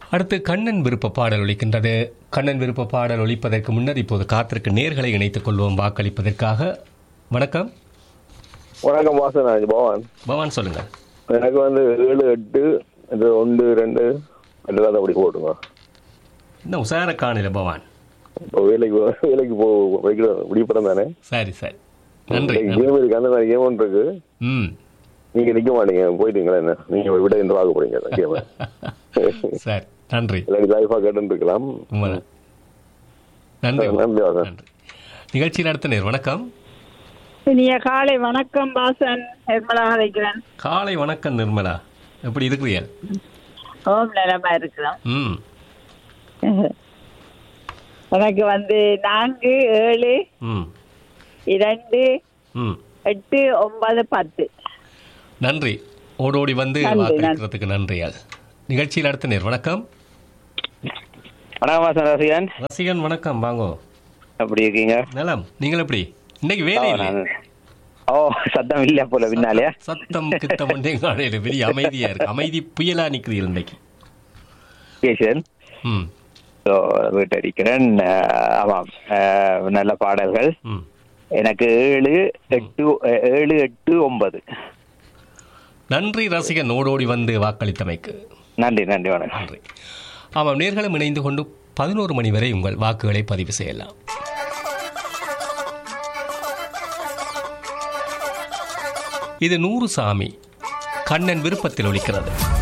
அடுத்து கண்ணன் விருப்ப பாடல் ஒலிக்கின்றது கண்ணன் விருப்ப பாடல் ஒலிப்பதற்கு முன்னர் இப்போது காத்திருக்கு நேர்களை இணைத்துக் கொள்வோம் வாக்களிப்பதற்காக வணக்கம் வணக்கம் வாசன் பவான் பவான் சொல்லுங்க எனக்கு வந்து ஏழு எட்டு இது ஒன்று ரெண்டு ரெண்டு அப்படி போட்டுங்க இன்னும் உசார காணல பவான் இப்போ வேலைக்கு போ- வேலைக்கு போ வைக்கிற விடிப்படம் தானே சரி சரி நன்றி நன்றி. கேம் இருக்கு அந்த மாதிரி கேம் ஒன்று இருக்கு ம் நீங்க நிக்க மாட்டீங்க போயிட்டீங்களா என்ன நீங்க விட என்று வாங்க போறீங்க அந்த கேம் சரி நன்றி இல்லாட்டி லைஃபா கேட்டு இருக்கலாம் உண்மைதான். நன்றி நன்றி வாசன் நன்றி நிகழ்ச்சியில் அடுத்த நேர் வணக்கம் இனிய காலை வணக்கம் பாசன் நிர்மலா அழைக்கிறேன் காலை வணக்கம் நிர்மலா எப்படி இருக்கிறீர்கள் ஓம் நலமா இருக்கிறோம் ம் எனக்கு வந்து நான்கு ஏழு ம் இரண்டு ம் எட்டு ஒன்பது பத்து நன்றி ஓடோடி வந்து நன்றி, வாக்களிக்கிறதுக்கு நன்றியால் நிகழ்ச்சியில் அடுத்த நேர் வணக்கம் வணக்கம் வாசன் ரசிகன் ரசிகன் வணக்கம் வாங்கோ எப்படி இருக்கீங்க நலம் நீங்கள் எப்படி இன்னைக்கு வேலை ஓ, இல்லை நான்- ஓ சத்தம் இல்ல போல பின்னாலே சத்தம் கித்தம் ஒன்றே காலையில் பெரிய அமைதியா இருக்கு அமைதி புயலா நிக்குது இன்னைக்கு கேசன் ம் ஸோ வீட்டடிக்கிறேன் அஹ், ஆமாம் அஹ், நல்ல பாடல்கள் ம் எனக்கு ஏழு எட்டு அஹ், ஏழு எட்டு ஒன்பது நன்றி ரசிகன் ஓடோடி வந்து வாக்களித்தமைக்கு நன்றி நன்றி வணக்கம் நன்றி ஆமாம் நேர்களும் இணைந்து கொண்டு பதினோரு மணி வரை உங்கள் வாக்குகளை பதிவு செய்யலாம் இது நூறு சாமி கண்ணன் விருப்பத்தில் ஒலிக்கிறது